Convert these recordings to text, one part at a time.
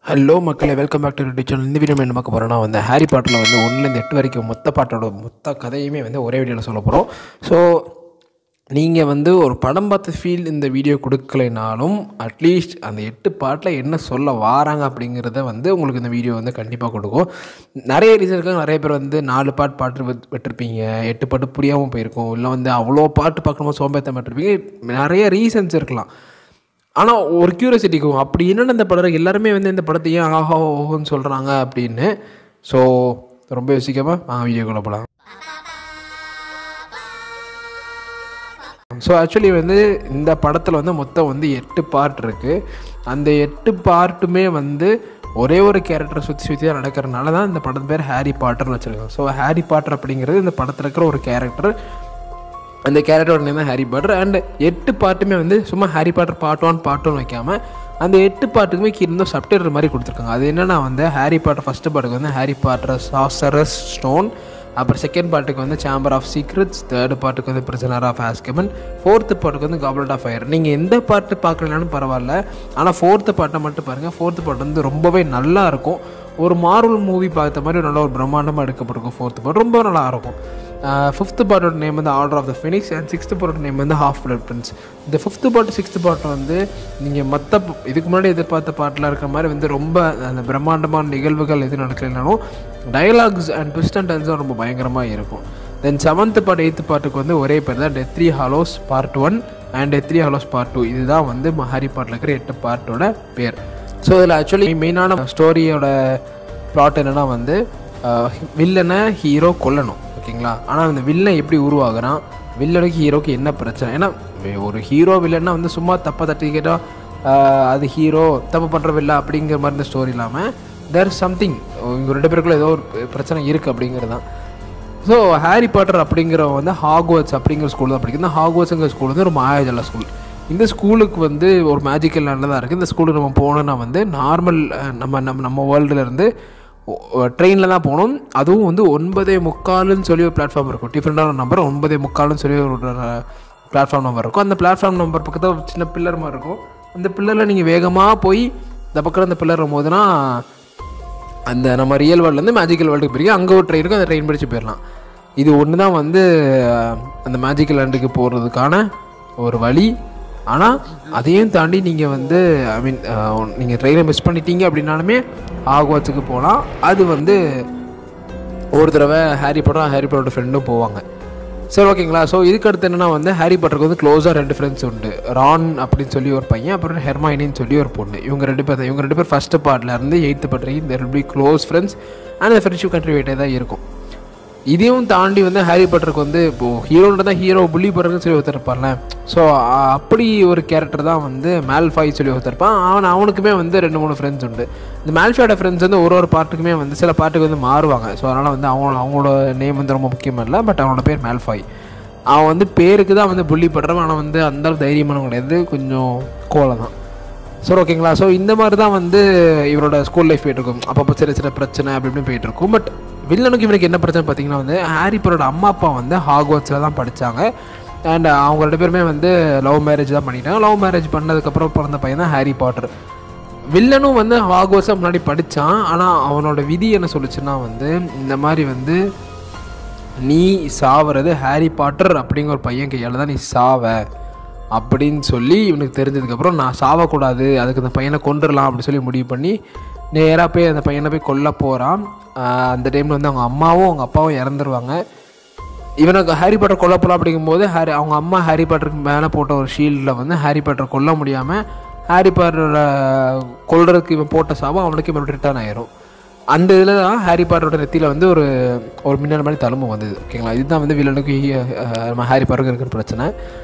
hello மக்களே welcome back to ready channel இந்த video என்ன பார்க்க போகிறோம்னா வந்து ஹாரி பாட்டில் வந்து ஒன்றுலேருந்து எட்டு வரைக்கும் மொத்த பாட்டோட மொத்த கதையுமே வந்து ஒரே வீடியோவில் சொல்ல போகிறோம் ஸோ நீங்கள் வந்து ஒரு படம் பார்த்த ஃபீல் இந்த வீடியோ கொடுக்கலைனாலும் அட்லீஸ்ட் அந்த எட்டு பாட்டில் என்ன சொல்ல வாராங்க அப்படிங்கிறத வந்து உங்களுக்கு இந்த வீடியோ வந்து கண்டிப்பாக கொடுக்கும் நிறைய ரீசன் இருக்காங்க நிறைய பேர் வந்து நாலு பாட்டு பாட்டு விட்- விட்டிருப்பீங்க எட்டு பாட்டு புரியாமல் போயிருக்கும் இல்லை வந்து அவ்வளோ பாட்டு பார்க்கணுமோ சோம்பேத்தம் விட்டுருப்பீங்க நிறைய ரீசன்ஸ் இருக்கலாம் ஆனால் ஒரு க்யூரியாசிட்டிக்கும் அப்படி என்னென்ன இந்த படம் எல்லாருமே வந்து இந்த படத்தை ஏன் ஆஹா ஓஹோன்னு சொல்கிறாங்க அப்படின்னு ஸோ ரொம்ப யோசிக்காமல் வாங்க வீடியோக்குள்ளே போகலாம் ஸோ ஆக்சுவலி வந்து இந்த படத்தில் வந்து மொத்தம் வந்து எட்டு பார்ட் இருக்குது அந்த எட்டு பார்ட்டுமே வந்து ஒரே ஒரு கேரக்டரை சுற்றி சுற்றி தான் நடக்கிறதுனால தான் இந்த படத்து பேர் ஹாரி பாட்டர்னு வச்சுருக்கோம் ஸோ ஹாரி பாட்டர் அப்படிங்கிறது இந்த படத்தில் இருக்கிற ஒரு கேரக்டர் அந்த கேரக்டரோட நேம் தான் ஹாரி பாட்டர் அண்ட் எட்டு பாட்டுமே வந்து சும்மா Harry Potter part one part one வைக்காமல் அந்த எட்டு பாட்டுக்குமே கீழே இருந்து சப்டைட்டில் மாதிரி கொடுத்துருக்காங்க அது என்னன்னா வந்து ஹாரி பாட்டர் ஃபஸ்ட்டு பாட்டுக்கு வந்து ஹாரி பாட்டர் சாசரஸ் ஸ்டோன் அப்புறம் செகண்ட் பாட்டுக்கு வந்து சேம்பர் ஆஃப் சீக்ரெட்ஸ் தேர்டு பாட்டுக்கு வந்து பிரிசனர் ஆஃப் ஆஸ்கமன் ஃபோர்த்து பாட்டுக்கு வந்து காப்லெட் ஆஃப் ஃபயர் நீங்கள் எந்த பாட்டு பார்க்கலனாலும் பரவாயில்ல ஆனால் ஃபோர்த்து பாட்டை மட்டும் பாருங்கள் ஃபோர்த்து பாட்டு வந்து ரொம்பவே நல்லா இருக்கும் ஒரு மார்வல் மூவி பார்த்த மாதிரி ஒரு நல்ல ஒரு பிரம்மாண்டமாக எடுக்கப்பட்டிருக்கும் ஃபோர்த்து பாட்டு ரொம்ப நல்லா இருக்கும் ஃபிஃப்த்து பார்ட்டோட நேம் வந்து order of the phoenix and sixth பார்ட்டோட நேம் வந்து ஹாஃப் பிளட் பிரின்ஸ் இந்த ஃபிஃப்த்து பாட்டு சிக்ஸ்த்து பாட்டு வந்து நீங்கள் மற்ற இதுக்கு முன்னாடி எதிர்பார்த்த பாட்டில் இருக்கிற மாதிரி வந்து ரொம்ப அந்த பிரம்மாண்டமான நிகழ்வுகள் எது நடக்கலைனாலும் டயலாக்ஸ் அண்ட் ட்விஸ்ட் அண்ட் டர்ன்ஸும் ரொம்ப பயங்கரமாக இருக்கும் தென் செவன்த்து பார்ட் எயித்து பாட்டுக்கு வந்து ஒரே பேர் தான் deathly hallows part one and deathly hallows part two இதுதான் வந்து ஹாரி பாட்டில் இருக்கிற எட்டு பார்ட்டோட பேர் ஸோ இதில் ஆக்சுவலி மெயினான ஸ்டோரியோட பிளாட் என்னென்னா வந்து வில்லனை ஹீரோ கொல்லணும் ஓகேங்களா ஆனால் அந்த வில்லன் எப்படி உருவாகுறான் வில்லனுக்கு ஹீரோக்கு என்ன பிரச்சனை ஏன்னா வே- ஒரு ஹீரோ வில்லன்னா வந்து சும்மா தப்பை தட்டி கேட்டால் அது ஹீரோ தப்பு பண்ணுற வில்ல அப்படிங்கிற மாதிரி இந்த ஸ்டோரி இல்லாமல் தேர் சம்திங் இவங்க ரெண்டு பேருக்குள்ள ஏதோ ஒரு பிரச்சனை இருக்குது அப்படிங்கிறது தான் ஸோ ஹாரி பாட்டர் அப்படிங்கிறவன் வந்து ஹாக்வர்ட்ஸ் அப்படிங்கிற ஸ்கூல் தான் படிக்குது இந்த ஹாக்வர்ட்ஸுங்கிற ஸ்கூல் வந்து ஒரு மாயாஜால ஸ்கூல் இந்த ஸ்கூலுக்கு வந்து ஒரு மேஜிக்கல் லேண்டில் தான் இருக்குது இந்த ஸ்கூலுக்கு நம்ம போனோம்னா வந்து நார்மல் நம்ம நம்ம நம்ம வேர்ல்டுல இருந்து ட்ரெயினில் தான் போகணும் அதுவும் வந்து ஒன்பதே முக்கால்னு சொல்லி ஒரு பிளாட்ஃபார்ம் இருக்கும் டிஃப்ரெண்டான நம்பர் ஒன்பதே முக்கால்னு சொல்லி ஒரு பிளாட்ஃபார்ம் நம்பர் இருக்கும் அந்த பிளாட்ஃபார்ம் நம்பர் பக்கத்தில் ஒரு சின்ன பில்லர் மாதிரி இருக்கும் அந்த பில்லரில் நீங்கள் வேகமாக போய் இந்த பக்கம் அந்த பில்லர் போதுனா அந்த நம்ம ரியல் வேர்ல்ட்லேருந்து மேஜிக்கல் வேர்ல்டுக்கு போயிருக்கோம் அங்கே ஒரு ட்ரெயின் இருக்கும் அந்த ட்ரெயின் பிடிச்சி போயிடலாம் இது ஒன்று தான் வந்து அஹ், அந்த மேஜிக்கல் லேண்டுக்கு போகிறதுக்கான ஒரு வழி ஆனால் அதையும் தாண்டி நீங்கள் வந்து ஐ மீன் நீங்கள் ட்ரெயினை மிஸ் பண்ணிட்டீங்க அப்படின்னாலுமே ஆக்வாட்ஸுக்கு போகலாம் அது வந்து ஒரு தடவை ஹாரி பாட்டரும் ஹாரி பாட்டரோட ஃப்ரெண்டும் போவாங்க சரி ஓகேங்களா ஸோ இதுக்கு அடுத்து என்னன்னா வந்து ஹாரி பாட்டருக்கு வந்து க்ளோஸாக ரெண்டு ஃப்ரெண்ட்ஸ் உண்டு ரான் அப்படின்னு சொல்லி ஒரு பையன் அப்புறம் ஹெர்மாயினின்னு சொல்லி ஒரு பொண்ணு இவங்க ரெண்டு பேர் தான் இவங்க ரெண்டு பேர் ஃபஸ்ட்டு பார்ட்ல இருந்து எயித்து பார்ட் வரைக்கும் there be close friends and அந்த ஃப்ரெண்ட்ஷிப் கண்ட்ரிபியூட்டே தான் இருக்கும் இதையும் தாண்டி வந்து ஹாரி பாட்டருக்கு வந்து இப்போது ஹீரோன்ற தான் ஹீரோ புள்ளி போடுறதுன்னு சொல்லி ஒருத்தர் இருப்பார்ல ஸோ அப்படி ஒரு கேரக்டர் தான் வந்து மேல்ஃபாய் சொல்லி ஒருத்தர் இருப்பான் அவன் அவனுக்குமே வந்து ரெண்டு மூணு ஃப்ரெண்ட்ஸ் உண்டு இந்த மேல்ஃபாயோட ஃப்ரெண்ட்ஸ் வந்து ஒரு ஒரு பாட்டுக்குமே வந்து சில பாட்டுக்கு வந்து மாறுவாங்க ஸோ அதனால் வந்து அவங்க அவங்களோட நேம் வந்து ரொம்ப முக்கியம் இல்லை பட் அவனோட பேர் மேல்ஃபாய் அவன் வந்து பேருக்கு தான் வந்து புள்ளி படுறவன் ஆனால் வந்து அந்த அளவு தைரியமானவன் கிடையாது கொஞ்சம் கோலை தான் சரி ஓகேங்களா ஸோ இந்த மாதிரி தான் வந்து இவரோட ஸ்கூல் லைஃப் போயிட்டு இருக்கும் அப்பப்போ சின்ன சின்ன பிரச்சனை அப்படி இப்படின்னு போயிட்டு இருக்கும் பட் வில்லனுக்கு இவனுக்கு என்ன பிரச்சனை பார்த்தீங்கன்னா வந்து ஹாரி பாட்டரோட அம்மா அப்பா வந்து ஹாக்வர்ட்ஸில் தான் படித்தாங்க அண்ட் அவங்க ரெண்டு பேருமே வந்து லவ் மேரேஜ் தான் பண்ணிட்டாங்க லவ் மேரேஜ் பண்ணதுக்கப்புறம் பிறந்த பையன் தான் ஹாரி பாட்டர் வில்லனும் வந்து ஹாக்வர்ட்ஸாக முன்னாடி படித்தான் ஆனால் அவனோட விதி என்ன சொல்லுச்சுன்னா வந்து இந்த மாதிரி வந்து நீ சாவறது ஹாரி பாட்டர் அப்படிங்கிற ஒரு பையன் கையால் தான் நீ சாவ அப்படின்னு சொல்லி இவனுக்கு தெரிஞ்சதுக்கப்புறம் நான் சாவக்கூடாது அதுக்கு அந்த பையனை கொண்டுடலாம் அப்படின்னு சொல்லி முடிவு பண்ணி நேராக போய் அந்த பையனை போய் கொல்ல போகிறான் அந்த டைமில் வந்து அவங்க அம்மாவும் அவங்க அப்பாவும் இறந்துருவாங்க இவனுக்கு ஹாரி பாட்டர் கொல்ல போகலாம் அப்படிங்கும்போது ஹாரி அவங்க அம்மா ஹாரி பாட்டருக்கு மேலே போட்ட ஒரு ஷீல்டில் வந்து ஹாரி பாட்டர் கொல்ல முடியாமல் ஹாரி பாட்டரோட கொல்றதுக்கு இவன் போட்ட சாபம் அவனுக்கு மறுபடியும் ரிட்டர்ன் ஆயிரும் அந்த இதில் தான் ஹாரி பாட்டரோட நெத்தியில் வந்து ஒரு ஒரு மின்னல் மாதிரி தழும்பு வந்தது ஓகேங்களா இதுதான் வந்து வில்லனுக்கு அஹ், நம்ம ஹாரி பாட்டருக்கு இருக்கிற பிரச்சனை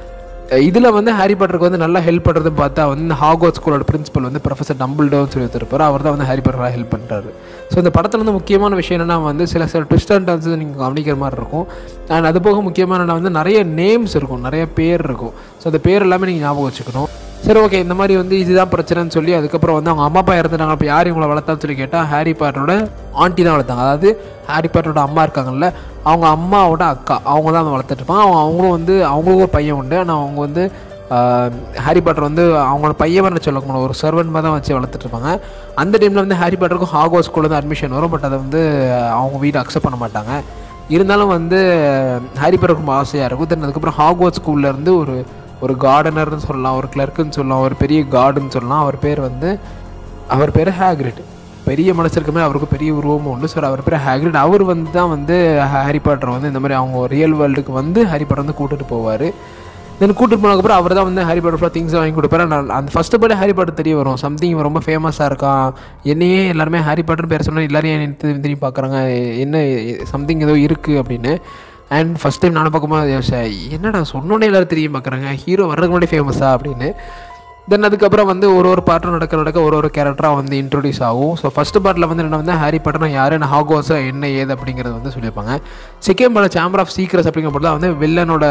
இதில் வந்து ஹாரி பாட்டருக்கு வந்து நல்லா ஹெல்ப் பண்ணுறதுன்னு பார்த்தா வந்து இந்த ஹாகோட் ஸ்கூலோட பிரின்சிபல் வந்து ப்ரொஃபஸர் டம்பிள்டோன்னு சொல்லி ஒருத்தர் அவர் தான் வந்து ஹாரி பாட்டராக ஹெல்ப் பண்ணுறாரு ஸோ இந்த படத்தில் வந்து முக்கியமான விஷயம் என்னன்னா வந்து சில சில ட்விஸ்ட் அண்ட் டர்ன்ஸ் நீங்கள் கவனிக்கிற மாதிரி இருக்கும் அண்ட் அது போக முக்கியமான வந்து நிறைய நேம்ஸ் இருக்கும் நிறைய பேர் இருக்கும் ஸோ அந்த பேர் எல்லாமே நீங்கள் ஞாபகம் வச்சுக்கணும் சரி ஓகே இந்த மாதிரி வந்து இதுதான் பிரச்சனைன்னு சொல்லி அதுக்கப்புறம் வந்து அவங்க அம்மா அப்பா இறந்துட்டாங்க அப்போ யார் இவங்களை வளர்த்தான்னு சொல்லி கேட்டால் ஹாரி பாட்டரோட ஆண்டி தான் வளர்த்தாங்க அதாவது ஹாரி பாட்டரோட அம்மா இருக்காங்கல்ல அவங்க அம்மாவோட அக்கா அவங்க தான் வளர்த்துட்டு இருப்பாங்க அவங்க அவங்களும் வந்து அவங்களுக்கும் ஒரு பையன் உண்டு ஆனால் அவங்க வந்து ஹாரி பாட்டர் வந்து அவங்களோட பையன் மாதிரி சொல்ல முடியும் ஒரு சர்வன்ட் மாதிரி தான் வச்சு வளர்த்துட்டு இருப்பாங்க அந்த டைமில் வந்து ஹாரி பாட்டருக்கும் ஹாகோஸ் ஸ்கூலில் வந்து அட்மிஷன் வரும் பட் அதை வந்து அவங்க வீடு அக்செப்ட் பண்ண மாட்டாங்க இருந்தாலும் வந்து ஹாரி பாட்டர் ரொம்ப ஆசையாக இருக்கும் தென் அதுக்கப்புறம் ஹாகோஸ் ஸ்கூல்ல இருந்து ஒரு ஒரு கார்டனர்னு சொல்லலாம் ஒரு கிளர்க்குன்னு சொல்லலாம் ஒரு பெரிய கார்டுன்னு சொல்லலாம் அவர் பேர் வந்து அவர் பேர் ஹேக்ரிட் பெரிய மனசிற்குமே அவருக்கு பெரிய உருவமும் உண்டு ஸோ அவர் பேர் ஹேக்ரிட் அவர் வந்து தான் வந்து ஹாரி பாட்டர் வந்து இந்த மாதிரி அவங்க ரியல் வேர்ல்டுக்கு வந்து ஹாரி பாட்டர் வந்து கூட்டிட்டு போவார் தென் கூட்டிட்டு போனதுக்கப்புறம் அவர் தான் வந்து ஹாரி பாட்டர் ஃபுல்லாக திங்ஸ் வாங்கி கொடுப்பாரு நான் அந்த ஃபஸ்ட்டு படி ஹாரி பாட்டர் தெரிய வரும் சம்திங் ரொம்ப ஃபேமஸாக இருக்கான் என்னையே எல்லாருமே ஹாரி பாட்டர் பேர் சொன்னால் எல்லாரும் என்ன திரும்பி திரும்பி பார்க்குறாங்க என்ன சம்திங் ஏதோ இருக்குது அப்படின்னு அண்ட் ஃபஸ்ட் டைம் நானும் பார்க்கும்போது யோசிச்சேன் என்னடா சொன்னோன்னே எல்லாரும் திரும்பி பார்க்குறாங்க ஹீரோ வர்றதுக்கு முன்னாடி ஃபேமஸா அப்படின்னு தென் அதுக்கப்புறம் வந்து ஒரு ஒரு பாட்டும் நடக்க நடக்க ஒரு ஒரு கேரக்டராக வந்து இன்ட்ரோடியூஸ் ஆகும் ஸோ ஃபஸ்ட் பார்ட்டில் வந்து என்ன வந்து ஹாரி பாட்டர்னா யார் என்ன ஹாகோஸா என்ன ஏது அப்படிங்கிறது வந்து சொல்லியிருப்பாங்க second part chamber of secrets அப்படிங்கிற தான் வந்து வில்லனோட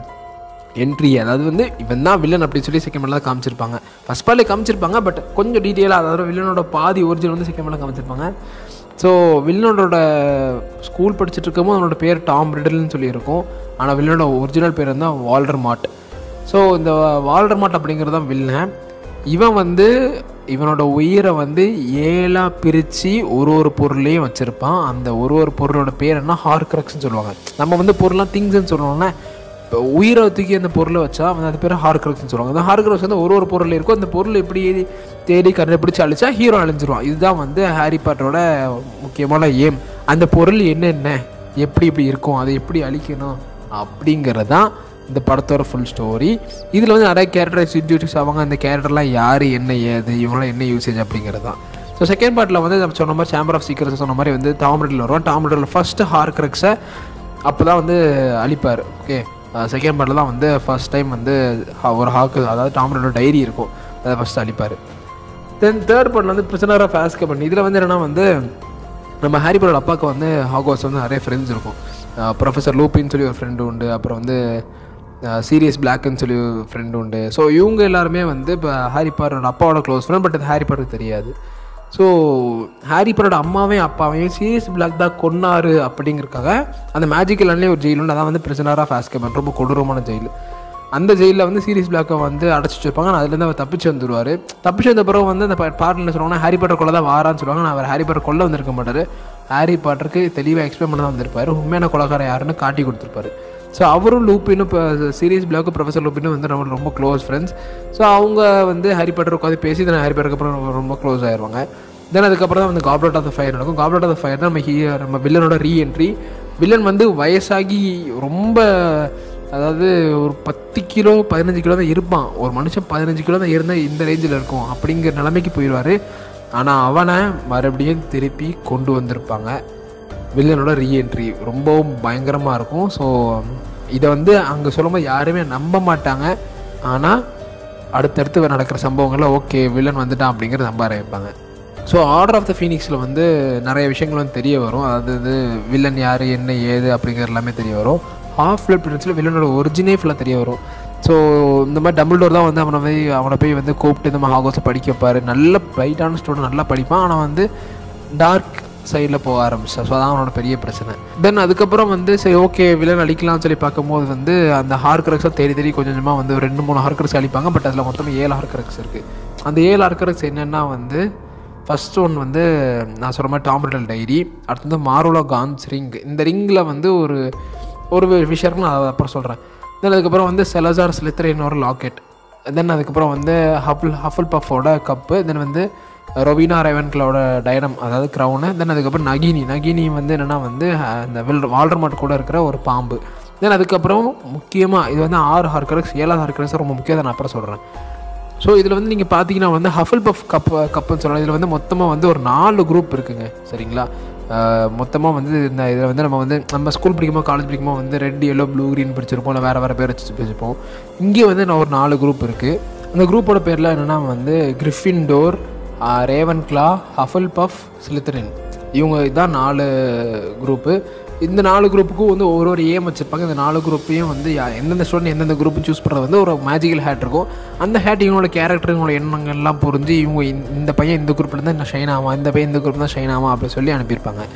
என்ட்ரி அதாவது வந்து இவன் தான் வில்லன் அப்படின்னு சொல்லி செகண்ட் பார்ட்டில் காமிச்சிருப்பாங்க ஃபஸ்ட் பார்ட்லேயே காமிச்சிருப்பாங்க பட் கொஞ்சம் டீட்டெயிலாக அதாவது வில்லனோட பாதி ஒரிஜினல் வந்து செகண்ட் பார்ட்டில் காமிச்சிருப்பாங்க ஸோ வில்லனோட ஸ்கூல் படிச்சுட்டு இருக்கும்போது அவனோட பேர் டாம் ரிடல்னு சொல்லியிருக்கும் ஆனால் வில்லனோட ஒரிஜினல் பேர் வந்து வால்டர் மாட் ஸோ இந்த வால்டர் மாட் அப்படிங்கிறது தான் வில்லன் இவன் வந்து இவனோட உயிரை வந்து ஏழாக பிரித்து ஒரு ஒரு பொருளையும் வச்சுருப்பான் அந்த ஒரு ஒரு பொருளோட பேர் என்ன ஹார்க்ரக்ஸ்னு சொல்லுவாங்க நம்ம வந்து பொருள்லாம் திங்ஸ்ன்னு சொல்லுவோம்னா இப்போ உயிரை தூக்கி அந்த பொருளை வச்சா வந்து அது பேர் ஹார்க்ரக்ஸ்னு சொல்லுவாங்க அந்த ஹார்க்ரக்ஸ் வந்து ஒரு ஒரு பொருள் இருக்கும் அந்த பொருள் எப்படி தேடி கண்டுபிடிச்சு அழிச்சா ஹீரோ அழிஞ்சிருவான் இதுதான் வந்து ஹாரி பாட்டரோட முக்கியமான ஏம் அந்த பொருள் என்னென்ன எப்படி இப்படி இருக்கும் அதை எப்படி அழிக்கணும் அப்படிங்கிறது தான் இந்த படத்தோட ஃபுல் ஸ்டோரி இதில் வந்து நிறைய கேரக்டர்ஸ் இன்ட்யூட்டிவ்ஸ் ஆவாங்க அந்த கேரக்டர்லாம் யார் என்ன ஏது இவங்களாம் என்ன யூசேஜ் அப்படிங்கிறது தான் ஸோ செகண்ட் பார்ட்டில் வந்து நம்ம சொன்ன மாதிரி சேம்பர் ஆஃப் சீக்கிரஸ் சொன்ன மாதிரி வந்து டாம்ரிட்டில் வருவான் டாம்ரிட்டில் ஃபஸ்ட்டு ஹார்க்ரக்ஸை அப்போ தான் வந்து அழிப்பார் ஓகே செகண்ட் பார்ட்டில் தான் வந்து ஃபஸ்ட் டைம் வந்து ஹா- ஒரு ஹாக்கு அதாவது டாம்ரிட்டோட டைரி இருக்கும் அதை ஃபஸ்ட்டு அழிப்பார் தென் தேர்ட் பார்ட்டில் வந்து பிரிசனர் ஆஃப் ஆஸ்கபன் இதில் வந்து என்னென்னா வந்து நம்ம ஹாரி பாட்டர் அப்பாவுக்கு வந்து ஹாகோஸ் வந்து நிறைய ஃப்ரெண்ட்ஸ் இருக்கும் ப்ரொஃபஸர் லூப்பின்னு சொல்லி ஒரு ஃப்ரெண்டு உண்டு அப்புறம் வந்து சீரியஸ் பிளாக்னு சொல்லி ஒரு ஃப்ரெண்டு உண்டு ஸோ இவங்க எல்லாருமே வந்து இப்போ ஹாரி பாட்டரோட அப்பாவோட க்ளோஸ் ஃப்ரெண்ட் பட் அது ஹாரி பாட்டருக்கு தெரியாது ஸோ ஹாரி பாட்டரோட அம்மாவையும் அப்பாவையும் சீரியஸ் பிளாக் தான் கொன்னாரு அப்படிங்கிறக்காக அந்த மேஜிக்கல் அன்லேயே ஒரு ஜெயில் உண்டு அதான் வந்து பிரிசனர் ஆஃப் ஆஸ்கபன் ரொம்ப கொடூரமான ஜெயில் அந்த ஜெயிலில் வந்து சீரியஸ் பிளாக்கை வந்து அடைச்சி வச்சிருப்பாங்க ஆனால் அதுலேருந்து அவர் தப்பிச்சு வந்துடுவார் தப்பிச்சு வந்த பிறகு வந்து அந்த பாட்டில் என்ன சொல்லுவாங்கன்னா ஹாரி பாட்டர் கொள்ள தான் வாரான்னு சொல்லுவாங்க ஆனால் அவர் ஹாரி பாட்டர் கொள்ள வந்திருக்க மாட்டார் ஹாரி பாட்டருக்கு தெளிவாக எக்ஸ்பிளைன் பண்ண தான் வந்திருப்பார் உண்மையான கொலகாரம் யாருன்னு காட்டி கொடுத்துருப்பாரு ஸோ அவரும் லூப்பினும் இப்போ சீரியஸ் பிளாக்கு ப்ரொஃபஸர் லூப்பினும் வந்து நம்ம ரொம்ப க்ளோஸ் ஃப்ரெண்ட்ஸ் ஸோ அவங்க வந்து ஹாரி பாட்டர் உட்காந்து பேசி தென் ஹாரி பாட்டருக்கு அப்புறம் ரொம்ப- ரொம்ப க்ளோஸ் ஆயிடுவாங்க தென் அதுக்கப்புறம் தான் வந்து காப்லெட் ஆஃப் த ஃபயர் நடக்கும் காப்லெட் ஆஃப் த ஃபயர் தான் நம்ம ஹீ நம்ம வில்லனோட ரீஎன்ட்ரி வில்லன் வந்து வயசாகி ரொம்ப அதாவது ஒரு பத்து கிலோ பதினஞ்சு கிலோ தான் இருப்பான் ஒரு மனுஷன் பதினஞ்சு கிலோ தான் இருந்தால் இந்த ரேஞ்சில் இருக்கும் அப்படிங்கிற நிலைமைக்கு போயிடுவார் ஆனால் அவனை மறுபடியும் திருப்பி கொண்டு வந்திருப்பாங்க வில்லனோட ரீஎன்ட்ரி ரொம்பவும் பயங்கரமாக இருக்கும் ஸோ இதை வந்து அங்கே சொல்லும்போது யாருமே நம்ப மாட்டாங்க ஆனால் அடுத்தடுத்து நடக்கிற சம்பவங்களில் ஓகே வில்லன் வந்துட்டான் அப்படிங்கிறத நம்ப ஆரம்பிப்பாங்க ஸோ ஆர்டர் ஆஃப் த ஃபீனிக்ஸில் வந்து நிறைய விஷயங்கள் வந்து தெரிய வரும் அதாவது வில்லன் யார் என்ன ஏது அப்படிங்கிற எல்லாமே தெரிய வரும் ஹாஃப் பிளட் பிரின்ஸில் வில்லனோட ஒரிஜினே ஃபுல்லாக தெரிய வரும் ஸோ இந்த மாதிரி டபுள்டோர் தான் வந்து அவனை போய் அவனை போய் வந்து கூப்பிட்டு இந்த மாதிரி ஹாகோஸை படிக்க வைப்பார் நல்ல பிரைட்டான ஸ்டூடெண்ட் நல்லா படிப்பான் ஆனால் வந்து டார்க் சைடில் போக ஆரம்பிச்சான் ஸோ அதான் அவனோட பெரிய பிரச்சனை தென் அதுக்கப்புறம் வந்து சரி ஓகே வில்லன் அழிக்கலாம்னு சொல்லி பார்க்கும்போது வந்து அந்த ஹார்கரக்ஸை தேடி தேடி கொஞ்சம் கொஞ்சமாக வந்து ஒரு ரெண்டு மூணு ஹார்கரக்ஸ் அழிப்பாங்க பட் அதில் மொத்தம் ஏழு ஹார்கரக்ஸ் இருக்குது அந்த ஏழு ஹார்கரக்ஸ் என்னென்னா வந்து ஃபர்ஸ்ட் ஒன் வந்து நான் சொல்கிற மாதிரி டாம்ரிட்டல் டைரி அடுத்து வந்து மாரோலா கான்ஸ் ரிங் இந்த ரிங்கில் வந்து ஒரு ஒரு விஷயம் இருக்கு நான் அதை அப்புறம் சொல்கிறேன் தென் அதுக்கப்புறம் வந்து செலசார் ஸ்லித்தரின் ஒரு லாக்கெட் தென் அதுக்கப்புறம் வந்து ஹஃபுல் ஹஃபுல் பஃபோட கப்பு தென் வந்து ரொவினா ரேவன்களோட டைனம் அதாவது க்ரௌனு தென் அதுக்கப்புறம் நகினி நகினி வந்து என்னென்னா வந்து அஹ், இந்த வில் வால்டர்மாட் கூட இருக்கிற ஒரு பாம்பு தென் அதுக்கப்புறம் முக்கியமாக இது வந்து ஆறு ஹார்கரக்ஸ் ஏழாவது ஹார்கரக்ஸ் ரொம்ப முக்கியம் அதை நான் அப்புறம் சொல்கிறேன் ஸோ இதில் வந்து நீங்கள் பார்த்தீங்கன்னா வந்து ஹஃபல் பஃப் கப் கப்புன்னு சொல்லலாம் இதில் வந்து மொத்தமாக வந்து ஒரு நாலு குரூப் இருக்குங்க சரிங்களா மொத்தமாக வந்து இந்த இதில் வந்து நம்ம வந்து நம்ம ஸ்கூல் படிக்கும்போது காலேஜ் படிக்கும்போது வந்து ரெட் எல்லோ ப்ளூ க்ரீன் படிச்சிருப்போம் இல்லை வேறு வேறு பேர் வச்சு வச்சுருப்போம் இங்கே வந்து நான் ஒரு நாலு குரூப் இருக்குது அந்த குரூப்போட பேரில் என்னென்னா வந்து கிரிஃபின் டோர் ரேவன் கிளா ஹஃபல் பஃப் ஸ்லித்தரின் இவங்க இதான் நாலு குரூப்பு இந்த நாலு குரூப்புக்கும் வந்து ஒரு ஒரு ஏம் வச்சுருப்பாங்க இந்த நாலு குரூப்பையும் வந்து யா- எந்தெந்த ஸ்டூடெண்ட் எந்தெந்த குரூப் சூஸ் பண்ணுறது வந்து ஒரு மேஜிக்கல் ஹேட் இருக்கும் அந்த ஹேட் இவங்களோட கேரக்டர் இவங்களோட எண்ணங்கள்லாம் புரிஞ்சு இவங்க இந்த- இந்த பையன் இந்த குரூப்பில் தான் ஷைன் ஆவான் இந்த பையன் இந்த குரூப் தான் ஷைன் ஆவான் அப்படின்னு சொல்லி அனுப்பியிருப்பாங்க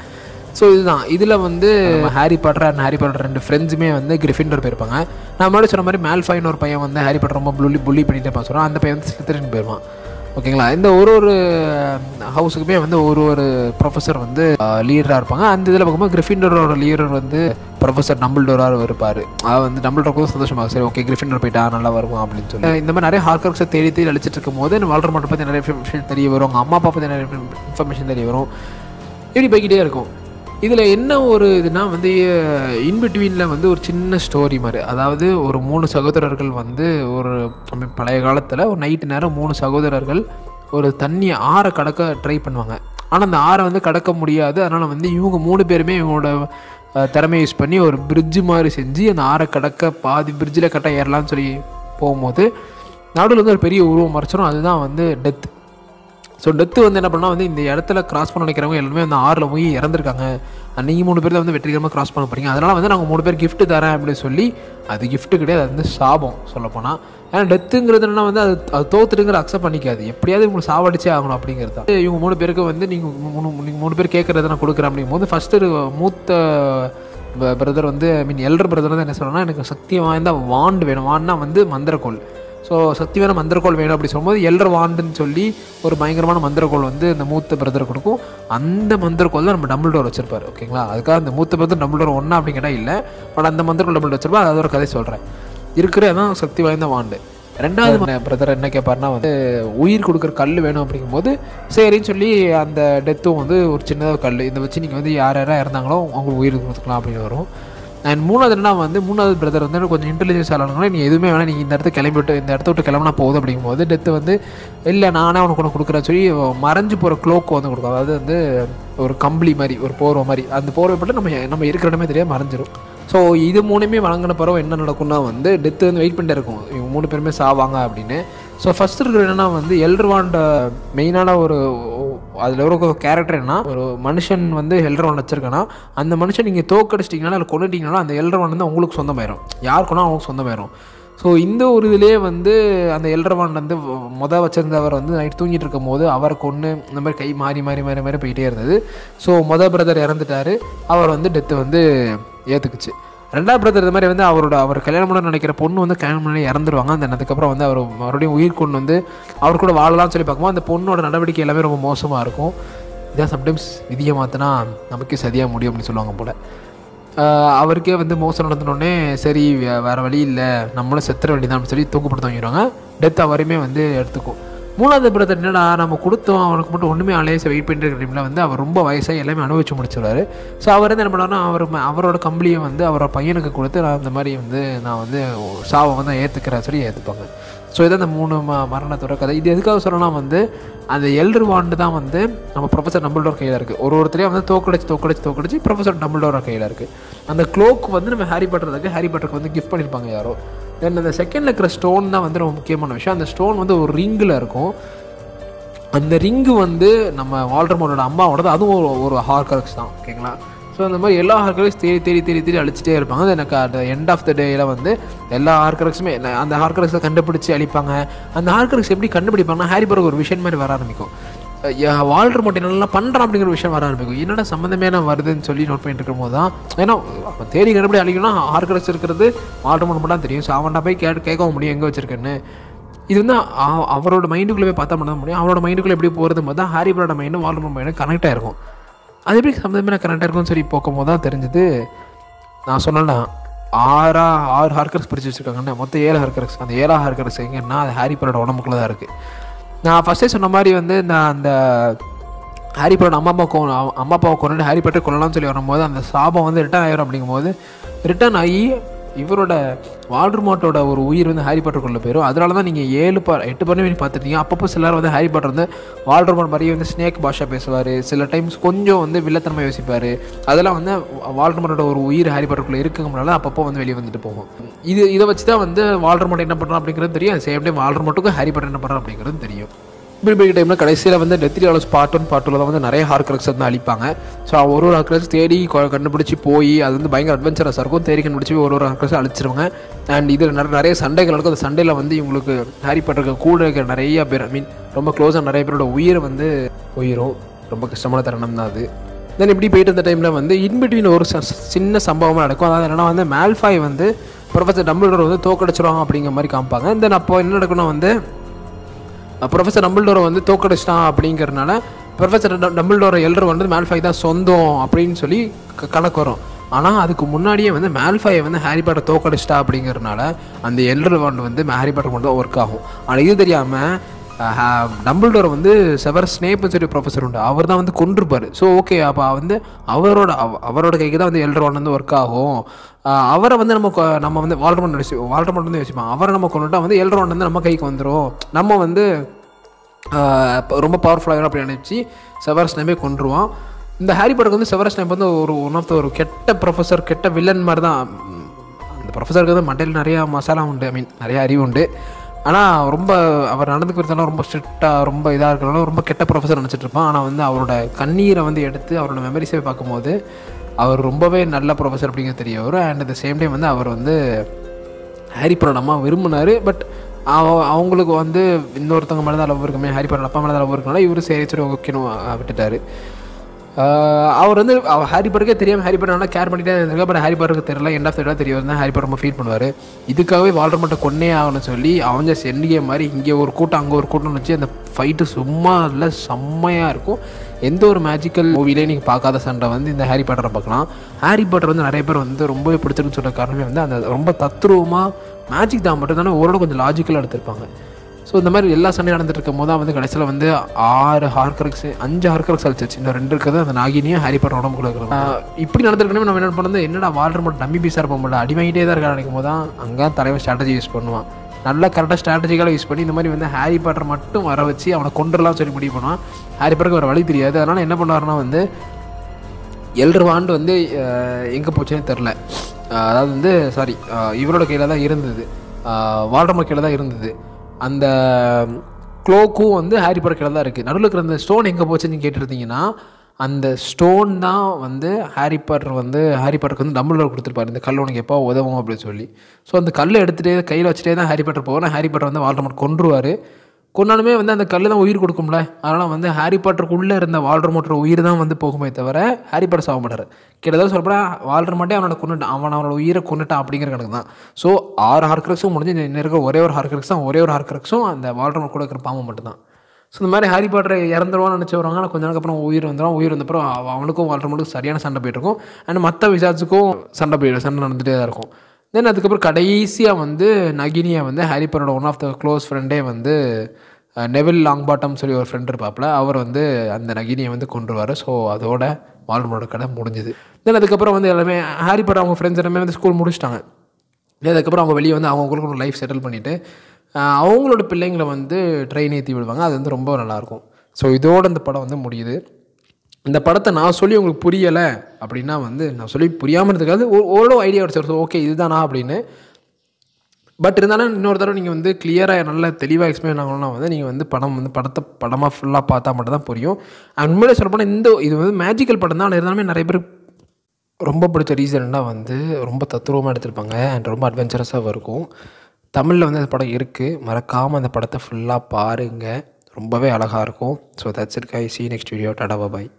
ஸோ இதுதான் இதில் வந்து Harry Potter and Harry Potter ரெண்டு ஃப்ரெண்ட்ஸுமே வந்து கிரிஃபிண்டர் போயிருப்பாங்க நான் முன்னாடி சொன்ன மாதிரி மேல்ஃபாயின் ஒரு பையன் வந்து ஹாரி பாட்டர் ரொம்ப புள்ளி புள்ளி பண்ணிட்டு இருப்பான் சொல்கிறான் அந்த பையன் வந்து ஸ்லித்தரின் போயிருவான் ஓகேங்களா இந்த ஒரு ஒரு ஹவுஸுக்குமே வந்து ஒரு ஒரு ப்ரொஃபஸர் வந்து லீடராக இருப்பாங்க அந்த இதில் பார்க்கும்போது கிரிஃபிண்டரோட லீடர் வந்து ப்ரொஃபஸர் டம்பிள்டோராக இருப்பார் அது வந்து டம்பிள்டோருக்கு சந்தோஷமாக சரி ஓகே கிரிஃபிண்டர் போயிட்டா நல்லா வருவான் அப்படின்னு சொல்லி இந்த மாதிரி நிறைய ஹார்கர்ஸை தேடி தேடி அழிச்சிட்டு இருக்கும் போது வால்டர் மட்டும் பற்றி நிறைய இன்ஃபர்மேஷன் தெரிய வரும் அவங்க அம்மா அப்பா பற்றி நிறைய இன்ஃபர்மேஷன் தெரிய வரும் இப்படி போய்கிட்டே இருக்கும் இதில் என்ன ஒரு இதுனா வந்து இன்பிட்வீனில் வந்து ஒரு சின்ன ஸ்டோரி மாதிரி அதாவது ஒரு மூணு சகோதரர்கள் வந்து ஒரு I mean, பழைய காலத்தில் ஒரு நைட்டு நேரம் மூணு சகோதரர்கள் ஒரு தண்ணியை ஆறை கடக்க ட்ரை பண்ணுவாங்க ஆனால் அந்த ஆறை வந்து கடக்க முடியாது அதனால் வந்து இவங்க மூணு பேருமே இவங்களோட அஹ், திறமையை யூஸ் பண்ணி ஒரு பிரிட்ஜு மாதிரி செஞ்சு அந்த ஆறை கடக்க பாதி பிரிட்ஜில் கட்ட ஏறலாம்னு சொல்லி போகும்போது நடுவில் வந்து ஒரு பெரிய உருவம் மறைச்சிடும் அதுதான் வந்து டெத் ஸோ டெத்து வந்து என்ன பண்ணால் வந்து இந்த இடத்துல கிராஸ் பண்ண நினைக்கிறவங்க எல்லாமே வந்து ஆறில் போய் இறந்துருக்காங்க நீங்கள் மூணு பேர் தான் வந்து வெற்றிகரமாக கிராஸ் பண்ண போறீங்க அதனால் வந்து நாங்கள் மூணு பேர் gift தரேன் அப்படின்னு சொல்லி அது gift கிடையாது அது வந்து சாபம் சொல்லப்போனால் ஏன்னா டெத்துங்கிறது என்ன வந்து அது அது தோத்துட்டுங்கிற அக்செப்ட் பண்ணிக்காது எப்படியாவது உங்களுக்கு சாவடிச்சே ஆகணும் அப்படிங்கிறது தான் இவங்க மூணு பேருக்கு வந்து நீங்கள் மூணு நீங்கள் மூணு பேர் கேட்குறத நான் கொடுக்குறேன் அப்படிங்கும்போது ஃபஸ்ட்டு மூத்த பிரதர் வந்து ஐ மீன் எல்டர் பிரதர் வந்து என்ன சொல்கிறேன்னா எனக்கு சக்தி வாய்ந்த வாண்டு வேணும் வான்னா வந்து மந்திரக்கோள் ஸோ சக்தியான மந்திரக்கோள் வேணும் அப்படி சொல்லும்போது எல்டர் வாண்டுன்னு சொல்லி ஒரு பயங்கரமான மந்திரக்கோள் வந்து இந்த மூத்த பிரதர் கொடுக்கும் அந்த மந்திரக்கோள் தான் நம்ம டபுள் டோர் வச்சிருப்பாரு ஓகேங்களா அதுக்காக அந்த மூத்த பிரதர் டபுள் டோர் ஒன்றா அப்படி கேட்டால் இல்லை பட் அந்த மந்திரக்கோள் டபுள் வச்சிருப்பா அது ஒரு கதை சொல்கிறேன் இருக்கிற அதான் சக்தி வாய்ந்த வாண்டு ரெண்டாவது பிரதர் என்ன கேட்பாருன்னா வந்து உயிர் கொடுக்குற கல் வேணும் அப்படிங்கும்போது சரின்னு சொல்லி அந்த டெத்தும் வந்து ஒரு சின்னதாக கல் இதை வச்சு நீங்கள் வந்து யார் யாராக இறந்தாங்களோ அவங்களுக்கு உயிர் கொடுத்துக்கலாம் அப்படின்னு வரும் அண்ட் மூணாவது என்ன வந்து மூணாவது பிரதர் வந்து கொஞ்சம் இன்டெலிஜென்ஸ் ஆளுங்களே நீ எதுவுமே வேணாம் நீங்கள் இந்த இடத்த கிளம்பி விட்டு இந்த இடத்த விட்டு கிளம்புனா போகுது அப்படிங்கும்போது டெத்து வந்து இல்லை நானே உனக்கு ஒன்று கொடுக்குறேன்னு சொல்லி மறைஞ்சு போகிற க்ளோக்கு வந்து கொடுக்கும் அதாவது வந்து ஒரு கம்பளி மாதிரி ஒரு போர்வை மாதிரி அந்த போர்வை போட்டு நம்ம நம்ம இருக்கிற இடமே தெரியாது மறைஞ்சிரும் ஸோ இது மூணுமே வழங்கின பிறகு என்ன நடக்கும்னா வந்து டெத்து வந்து வெயிட் பண்ணிட்டே இருக்கும் இவங்க மூணு பேருமே சாவாங்க அப்படின்னு ஸோ ஃபஸ்ட் இருக்கிற என்னன்னா வந்து எல்டர்வாண்ட மெயினான ஒரு அதில் ஒரு கேரக்டர் என்ன ஒரு மனுஷன் வந்து எல்டர்வான் வச்சிருக்கேன்னா அந்த மனுஷன் நீங்கள் தோக்கடிச்சிட்டிங்கனாலும் இல்லை கொண்டுட்டீங்கனாலும் அந்த எல்டர்வான் வந்து உங்களுக்கு சொந்தமாயிரும் யார் கொண்டா அவங்களுக்கு சொந்தமாயிரும் ஸோ இந்த ஒரு இதுலேயே வந்து அந்த எல்டர்வான் வந்து மொதல் வச்சிருந்தவர் வந்து நைட் தூங்கிட்டு இருக்கும் போது அவரை கொன்று இந்த மாதிரி கை மாறி மாறி மாறி மாறி போயிட்டே இருந்தது ஸோ மொதல் பிரதர் இறந்துட்டாரு அவர் வந்து டெத்து வந்து ஏற்றுக்குச்சு ரெண்டாவது பிரதர் இது மாதிரி வந்து அவரோட அவர் கல்யாணம் பண்ண நினைக்கிற பொண்ணு வந்து கல்யாணம் பண்ணி இறந்துருவாங்க அந்த அதுக்கப்புறம் வந்து அவர் மறுபடியும் உயிர் கொண்டு வந்து அவர் கூட வாழலாம்னு சொல்லி பார்க்கும்போது அந்த பொண்ணோட நடவடிக்கை எல்லாமே ரொம்ப மோசமாக இருக்கும் இதான் சம்டைம்ஸ் விதியை மாற்றினா நமக்கே சரியாக முடியும் அப்படின்னு சொல்லுவாங்க போல் ஆஹ் அவருக்கே வந்து மோசம் நடந்தனோடனே சரி வே- வேற வழி இல்லை நம்மளும் செத்துற வேண்டியதான் அப்படின்னு சொல்லி தூக்கப்படுத்த வாங்கிடுவாங்க டெத் அவரையுமே வந்து எடுத்துக்கும் மூணாவது பிரதர் என்னடா நம்ம கொடுத்தோம் அவனுக்கு மட்டும் ஒன்றுமே அலையச வெயிட் பண்ணிட்டு இருக்கிற டைமில் வந்து அவர் ரொம்ப வயசாக எல்லாமே அனுபவிச்சு முடிச்சிடுவாரு ஸோ அவர் வந்து என்ன பண்ணுவாருன்னா அவர் ம- அவரோட கம்பளியை வந்து அவரோட பையனுக்கு கொடுத்து நான் இந்த மாதிரி வந்து நான் வந்து சாவை வந்து ஏற்றுக்கிறேன் சொல்லி ஏற்றுப்பாங்க ஸோ இதான் அந்த மூணு ம மரணத்தோட கதை இது எதுக்காக சொல்லலாம் வந்து அந்த எல்டர் வாண்டு தான் வந்து நம்ம ப்ரொஃபஸர் டம்பிள்டோர் கையில் இருக்குது ஒரு ஒருத்தரையும் வந்து தோக்கடிச்சு தோக்கடிச்சு தோக்கடிச்சு ப்ரொஃபஸர் டம்பிள்டோர் கையில் இருக்குது அந்த க்ளோக் வந்து நம்ம ஹாரி பாட்டருக்கு ஹாரி பாட்டருக்கு வந்து கிஃப்ட் பண்ணியிருப்பாங்க யாரோ தென் அந்த செகண்டில் இருக்கிற ஸ்டோன் தான் வந்து ரொம்ப முக்கியமான விஷயம் அந்த ஸ்டோன் வந்து ஒரு ரிங்கில் இருக்கும் அந்த ரிங்கு வந்து நம்ம வால்டர்மோரோட அம்மாவோடது அதுவும் ஒரு ஒரு ஹார்கரக்ஸ் தான் ஓகேங்களா ஸோ அந்த மாதிரி எல்லா ஹார்கரக்ஸ் தேடி தேடி தேடி தேடி அழிச்சிட்டே இருப்பாங்க அது எனக்கு அந்த எண்ட் ஆஃப் த டேயில் வந்து எல்லா ஹார்கரக்ஸுமே அந்த ஹார்கரக்ஸை கண்டுபிடிச்சி அழிப்பாங்க அந்த ஹார்கரக்ஸ் எப்படி கண்டுபிடிப்பாங்கன்னா ஹாரி பர்க் ஒரு விஷயம் மாதிரி வர ஆரம்பிக்கும் வால்டர் மட்டும் நல்லா பண்ணுறான் அப்படிங்கிற விஷயம் வர ஆரம்பிக்கும் என்னடா சம்மந்தமே நான் வருதுன்னு சொல்லி நோட் பண்ணிட்டு இருக்கும் போது தான் ஏன்னா அவன் தேடி கண்டுபிடி அழிக்கணும்னா ஹார்கரக்ஸ் இருக்கிறது வால்டர் மட்டும் தான் தெரியும் ஸோ அவன்கிட்ட போய் கேட்டு கேட்கவும் முடியும் எங்கே வச்சிருக்கேன்னு இது வந்து அ- அவரோட மைண்டுக்குள்ளே போய் பார்த்தா மட்டும் தான் முடியும் அவரோட மைண்டுக்குள்ளே எப்படி போகிறது போது தான் ஹாரி பாட்டோட மைண்டும் வால்டர் மைண்டும் கனெக்ட் ஆயிருக்கும் அது எப்படி சம்மந்தமே கனெக்ட் ஆயிருக்கும்னு சொல்லி போக்கும் போது தான் தெரிஞ்சது நான் சொன்னேன்னா ஆறா ஆறு ஹார்கர்ஸ் பிரித்து வச்சுருக்காங்கன்னு மொத்தம் ஏழு ஹார்கர்ஸ் அந்த ஏழா ஹார்கர்ஸ் எங்கன்னா அது ஹாரி பாட்டோட உடம்புக்குள்ள தான் இருக்குது நான் ஃபஸ்ட்டே சொன்ன மாதிரி வந்து நான் அந்த ஹாரி பாட்டர் அம்மா அப்பா கொ அம்மா அப்பாவை கொண்டு ஹாரி பாட்டர் கொள்ளலாம்னு சொல்லி வரும்போது அந்த சாபம் வந்து ரிட்டர்ன் ஆயிரும் அப்படிங்கும்போது ரிட்டர்ன் ஆகி இவரோட வால்டர்மாட்டோட ஒரு உயிர் வந்து ஹாரி பாட்டருக்குள்ள போயிடும் அதனால தான் நீங்கள் ஏழு பா எட்டு பண்ணி நீங்கள் பார்த்துட்டீங்க அப்பப்போ சிலர் வந்து ஹாரி பாட்டர் வந்து வால்டர்மாட் மாதிரியே வந்து ஸ்னேக் பாஷா பேசுவார் சில டைம்ஸ் கொஞ்சம் வந்து வில்லத்தன்மை யோசிப்பார் அதெல்லாம் வந்து வால்டர்மாட்டோட ஒரு உயிர் ஹாரி பாட்டருக்குள்ள இருக்குங்கனால அப்பப்போ வந்து வெளியே வந்துட்டு போகும் இது இதை வச்சு தான் வந்து வால்டர்மாட் என்ன பண்ணுறான் அப்படிங்கிறது தெரியும் சேம் டைம் வால்டர்மாட்டுக்கும் ஹாரி பாட்டர் என்ன பண்ணுறான் அப்படிங்கிறது தெரியும் இப்படி போய் டைமில் கடைசியில் வந்து deathly hallows part one part தான் வந்து நிறைய ஹார்க்ரக்ஸ் வந்து அழிப்பாங்க ஸோ ஒரு ஒரு ஹார்க்ரக்ஸ் தேடி கொ- கண்டுபிடிச்சி போய் அது வந்து பயங்கர அட்வென்ச்சரஸாக இருக்கும் தேடி கண்டுபிடிச்சி போய் ஒரு ஒரு ஹார்க்ரக்ஸ் அழிச்சிருவாங்க அண்ட் இதில் நிறைய நிறைய சண்டைகள் நடக்கும் அந்த சண்டையில் வந்து இவங்களுக்கு ஹாரி பாட்டருக்கு கூட இருக்கிற நிறைய பேர் ஐ மீன் ரொம்ப க்ளோஸாக நிறைய பேரோட உயிரை வந்து உயிரும் ரொம்ப கஷ்டமான தருணம் தான் அது தென் இப்படி போயிட்டு இருந்த டைமில் வந்து இன்பிட்வீன் ஒரு ச- சின்ன சம்பவமாக நடக்கும் அதாவது என்னன்னா வந்து மேல்ஃபாய் வந்து ப்ரொஃபஸர் டம்பிள்டோர் வந்து தோக்கடிச்சிருவாங்க அப்படிங்கிற மாதிரி காமிப்பாங்க தென் அப்போ என்ன நடக்கணும் வந்து ப்ரொஃபஸர் டம்பிள்டோரை வந்து தோக்கடிச்சிட்டான் அப்படிங்கிறனால ப்ரொஃபஸர் டம்பிள்டோரை எல்டர் வந்து மேல்ஃபாய் தான் சொந்தம் அப்படின்னு சொல்லி க- கணக்கு வரும் ஆனால் அதுக்கு முன்னாடியே வந்து மேல்ஃபாயை வந்து ஹாரி பாட்டர் தோக்கடிச்சிட்டா அப்படிங்கிறனால அந்த எல்டர் வாண்ட் வந்து ஹாரி பாட்டர் மட்டும் தான் ஒர்க் ஆகும் ஆனால் இது தெரியாமல் டம்பிள்டோர் வந்து செவர் ஸ்னேப்னு சொல்லி ப்ரொஃபஸர் உண்டு அவர் தான் வந்து கொண்டிருப்பார் ஸோ ஓகே அப்போ வந்து அவரோட அவ- அவரோட கைக்கு தான் வந்து எல்டர் வாண்ட் வந்து ஒர்க் ஆகும் ஆஹ் அவரை வந்து நம்ம கொ- நம்ம வந்து வால்டர்மன் யோசி வால்டர்மன் வந்து யோசிப்போம் அவரை நம்ம கொண்டுட்டா வந்து எல்டர் வாண்ட் வந்து நம்ம கைக்கு வந்துடும் நம்ம வந்து ஆஹ் இப்ப ரொம்ப பவர்ஃபுல்லாக அப்படி நினச்சி செவரஸ் நேமே கொண்டுருவான் இந்த ஹாரி பாட்டருக்கு வந்து செவரஸ் நேம் வந்து ஒரு ஒன் ஆஃப் த ஒரு கெட்ட ப்ரொஃபஸர் கெட்ட வில்லன் மாதிரி தான் உம், அந்த ப்ரொஃபஸருக்கு வந்து மண்டையில் நிறையா மசாலா உண்டு ஐ மீன் நிறைய அறிவு உண்டு ஆனால் ரொம்ப அவர் நடந்துக்கிறதெல்லாம் ரொம்ப ஸ்ட்ரிக்டாக ரொம்ப இதாக இருக்கிறனால ரொம்ப கெட்ட ப்ரொஃபஸர் நினச்சிட்டு இருப்பான் ஆனால் வந்து அவரோட கண்ணீரை வந்து எடுத்து அவரோட மெமரிஸை பார்க்கும்போது அவர் ரொம்பவே நல்ல ப்ரொஃபஸர் அப்படிங்கிறது தெரிய வரும் and at the same time வந்து அவர் வந்து ஹாரி பாட்டர் அம்மா விரும்பினார் பட் அவங்களுக்கு வந்து இன்னொருத்தவங்க மேலே தான் லவ் இருக்குமே ஹாரி பாட்டர் அப்பா மேலே தான் லவ் இருக்கனால இவரு சரி சரி ஓகேன்னு விட்டுட்டாரு ஆஹ் அவர் வந்து அவ ஹாரி பாட்டருக்கே தெரியாமல் ஹாரி பாட்டர் நல்லா கேர் பண்ணிட்டே இருந்திருக்கா பட் ஹாரி பாட்டருக்கு தெரியல எண்ட் ஆஃப் த தெரிய வந்து ஹாரி பாட்டர் ரொம்ப ஃபீல் பண்ணுவார் இதுக்காகவே வால்டர் மட்டும் கொன்னே ஆகணும்னு சொல்லி அவங்க சென்னிகே மாதிரி இங்கே ஒரு கூட்டம் அங்கே ஒரு கூட்டம் வச்சு அந்த ஃபைட்டு சும்மா இல்லை செம்மையாக இருக்கும் எந்த ஒரு மேஜிக்கல் மூவிலையும் நீங்கள் பார்க்காத சண்டை வந்து இந்த ஹாரி பாட்டரை பார்க்கலாம் ஹாரி பாட்டர் வந்து நிறைய பேர் வந்து ரொம்பவே பிடிச்சிருக்குன்னு சொல்ற காரணமே வந்து அந்த ரொம்ப தத்ரூபமாக மேஜிக் தான் மட்டும் தானே ஓரளவு கொஞ்சம் லாஜிக்கலாக எடுத்திருப்பாங்க ஸோ இந்த மாதிரி எல்லா சண்டையும் நடந்துட்டு இருக்கும் போது தான் வந்து கடைசியில் வந்து ஆறு ஹார்கரக்ஸ் அஞ்சு ஹார்கரக்ஸ் அழிச்சிச்சு இன்னும் ரெண்டு இருக்கிறது அந்த நாகினியும் ஹாரி பாட்டர் உடம்பு கொடுக்குறோம் இப்படி நடந்திருக்கணும் நம்ம என்ன பண்ணது என்னடா வால்டர் மட்டும் டம்மி பீஸாக இருப்போம் முடியல அடிவாங்கிட்டே தான் இருக்கா நினைக்கும் போது தான் அங்கே தலைவன் ஸ்ட்ராட்டஜி யூஸ் பண்ணுவான் நல்லா கரெக்டாக ஸ்ட்ராட்டஜிக்கலாக யூஸ் பண்ணி இந்த மாதிரி வந்து ஹாரி பாட்டர் மட்டும் வர வச்சு அவனை கொண்டுலாம் சொல்லி முடிவு பண்ணுவான் ஹாரி பாட்டருக்கு ஒரு வழி தெரியாது அதனால் என்ன பண்ணுவாருன்னா வந்து எல்டர் வாண்டு வந்து எங்கே போச்சுன்னே தெரில அதாவது வந்து சாரி இவரோட கையில் தான் இருந்தது வால்டர்மோ கையில் தான் இருந்தது அந்த க்ளோக்கும் வந்து ஹாரி பாட்டர் கையில் தான் இருக்குது நடுவில் இருக்கிற அந்த ஸ்டோன் எங்கே போச்சுன்னு கேட்டிருந்தீங்கன்னா அந்த ஸ்டோன் தான் வந்து ஹாரி பாட்டர் வந்து ஹாரி பாட்டருக்கு வந்து டம்பிள் கொடுத்துருப்பாரு இந்த கல் உனக்கு எப்போ உதவும் அப்படின்னு சொல்லி ஸோ அந்த கல்லை எடுத்துகிட்டே கையில் வச்சுட்டே தான் ஹாரி பாட்டர் போவோம் ஹாரி பாட்டர் வந்து வால்டர்மோட் கொன்றுவார் கொண்டாலுமே வந்து அந்த கல் தான் உயிர் கொடுக்கும்ல அதனால் வந்து ஹாரி பாட்டருக்குள்ளே இருந்த வால்டர் மோட்டர் உயிர் தான் வந்து போகுமே தவிர ஹாரி பாட்டர் சாக மாட்டார் கிட்டத்தட்ட சொல்லப்போனால் வால்டர் மாட்டே அவனோட கொண்டுட்டான் அவன் அவனோட உயிரை கொண்டுட்டான் அப்படிங்கிற கணக்கு தான் ஸோ ஆறு ஹார்க்ரக்ஸும் முடிஞ்சு இன்னும் இருக்கிற ஒரே ஒரு ஹார்க்ரக்ஸ் தான் ஒரே ஒரு ஹார்க்ரக்ஸும் அந்த வால்டர் கூட இருக்கிற பாம்பு மட்டும்தான் ஸோ இந்த மாதிரி ஹாரி பாட்டர் இறந்துருவான்னு நினச்சி வருவாங்க ஆனால் கொஞ்ச நாளுக்கு அப்புறம் உயிர் வந்துடும் உயிர் வந்தப்பறம் அவ- அவனுக்கும் வால்டர் மட்டும் சரியான சண்டை போயிட்டு இருக்கும் அண்ட் மற்ற விசாரிச்சுக்கும் சண்டை போயிடும் சண்டை நடந்துகிட்டே தான் இருக்கும் தென் அதுக்கப்புறம் கடைசியாக வந்து நகினியை வந்து ஹாரி பாட்டரோட ஒன் ஆஃப் த க்ளோஸ் ஃப்ரெண்டே வந்து அஹ், நெவில் லாங் பாட்டம் சொல்லி ஒரு ஃப்ரெண்ட் இருப்பாப்புல அவர் வந்து அந்த நகினியை வந்து கொண்டுருவார் ஸோ அதோட வால்டரோட கதை முடிஞ்சுது தென் அதுக்கப்புறம் வந்து எல்லாமே ஹாரி பாட்டர் அவங்க ஃப்ரெண்ட்ஸ் எல்லாமே வந்து ஸ்கூல் முடிச்சிட்டாங்க அதுக்கப்புறம் அவங்க வெளியே வந்து அவங்களுக்கு ஒரு லைஃப் செட்டில் பண்ணிவிட்டு அவங்களோட பிள்ளைங்களை வந்து ட்ரெயின் ஏற்றி விடுவாங்க அது வந்து ரொம்ப நல்லாயிருக்கும் ஸோ இதோட இந்த படம் வந்து முடியுது இந்த படத்தை நான் சொல்லி உங்களுக்கு புரியலை அப்படின்னா வந்து நான் சொல்லி புரியாமல் இருந்துக்காது ஓரளவு ஐடியா கிடச்சிருச்சு ஓகே இதுதானா அப்படின்னு பட் இருந்தாலும் இன்னொரு தடவை நீங்கள் வந்து கிளியராக நல்ல தெளிவாக எக்ஸ்பிளைன் ஆகணும்னா வந்து நீங்கள் வந்து படம் வந்து படத்தை படமாக ஃபுல்லாக பார்த்தா மட்டும் தான் புரியும் And உண்மையிலே சொல்லப்போனால் இந்த இது வந்து மேஜிக்கல் படம் தான் இருந்தாலுமே நிறைய பேர் ரொம்ப பிடிச்ச ரீசன்னா வந்து ரொம்ப தத்துருவமாக எடுத்திருப்பாங்க அண்ட் ரொம்ப அட்வென்ச்சரஸாக இருக்கும் தமிழில் வந்து அந்த படம் இருக்குது மறக்காமல் அந்த படத்தை ஃபுல்லாக பாருங்கள் ரொம்பவே அழகாக இருக்கும் so that's it guy see next video tata bye